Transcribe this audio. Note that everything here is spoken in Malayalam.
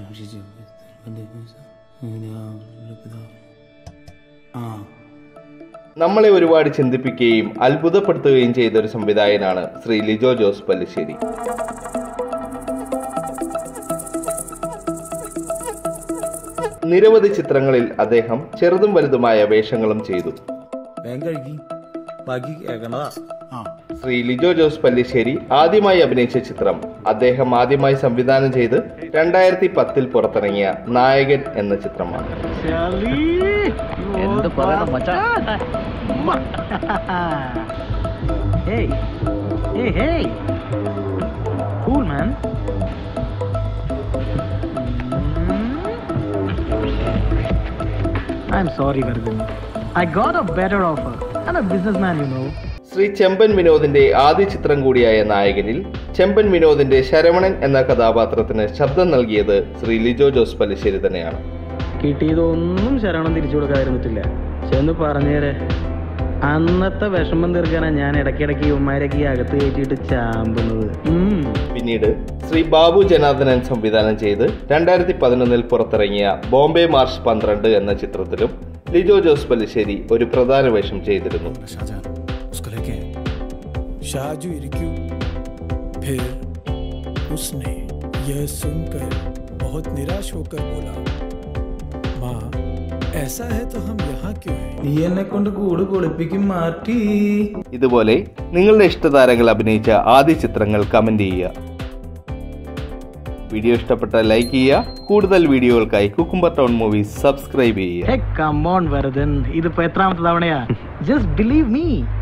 ആ നമ്മളെ ഒരുപാട് ചിന്തിപ്പിക്കുകയും അത്ഭുതപ്പെടുത്തുകയും ചെയ്ത ഒരു സംവിധായകനാണ് ശ്രീ ലിജോ ജോസ് പല്ലിശ്ശേരി നിരവധി ചിത്രങ്ങളിൽ അദ്ദേഹം ചെറുതും വലുതുമായ വേഷങ്ങളും ചെയ്തു വേഗം കഴുകി ബാക്കി കേൾക്കണതാ ആ ശ്രീ ലിജോ ജോസ് പല്ലിശ്ശേരി ആദ്യമായി അഭിനയിച്ച ചിത്രം അദ്ദേഹം ആദ്യമായി സംവിധാനം ചെയ്ത് രണ്ടായിരത്തി പത്തിൽ പുറത്തിറങ്ങിയ നായകൻ എന്ന ചിത്രമാണ് എന്ത് പറയണം മച്ചാ Hey, hey, hey. Cool, man. I'm sorry, Vardhan. I got a better offer. I'm a businessman, you know. Shri ചെമ്പൻ വിനോദിന്റെ ആദ്യ ചിത്രം കൂടിയായ നായകനിൽ ചെമ്പൻ വിനോദിന്റെ ശരവണൻ എന്ന കഥാപാത്രത്തിന് ശബ്ദം നൽകിയത് ശ്രീ ലിജോ ജോസ് പല്ലിശ്ശേരി തന്നെയാണ് കിട്ടിയതൊന്നും ശരവണം തിരിച്ചു കൊടുക്കാതിരുന്നിട്ടില്ല ചെന്ന് പറഞ്ഞേരെ അന്നത്തെ വിഷമം തീർക്കാനാ ഞാൻ ഇടയ്ക്കിടയ്ക്ക് ഉമ്മാരൊക്കെ ഈ അകത്ത് കയറ്റിയിട്ട് ചാമ്പുന്നത് ഉം. പിന്നീട് ശ്രീ ബാബു ജനാർദ്ദനൻ സംവിധാനം ചെയ്ത് രണ്ടായിരത്തി പതിനൊന്നിൽ പുറത്തിറങ്ങിയ ബോംബെ മാർച്ച് പന്ത്രണ്ട് എന്ന ചിത്രത്തിലും ലിജോ ജോസ് പല്ലിശ്ശേരി ഒരു പ്രധാന വേഷം ചെയ്തിരുന്നു ഷാജാൻ उसको लेके शाहजू इरक्यू फिर उसने यह सुनकर बहुत निराश होकर बोला माँ ऐसा है तो हम यहाँ क्यों हैं നീ എന്നെ കൊണ്ട് കൂട് കുളിപ്പിക്കും മാറ്റി ഇതുപോലെ നിങ്ങളുടെ ഇഷ്ടതാരങ്ങൾ അഭിനയിച്ച ആദ്യ ചിത്രങ്ങൾ കമന്റ് ചെയ്യുക വീഡിയോ ഇഷ്ടപ്പെട്ട ലൈക്ക് ചെയ്യുക കൂടുതൽ വീഡിയോകൾക്കായി കുക്കുംബർ ടൗൺ മൂവീസ് സബ്സ്ക്രൈബ് ചെയ്യുക Hey, come on, Vardhan. ഇതിപ്പോ എത്രാമത്തെ തവണയാ ജസ്റ്റ് ബിലീവ് മീ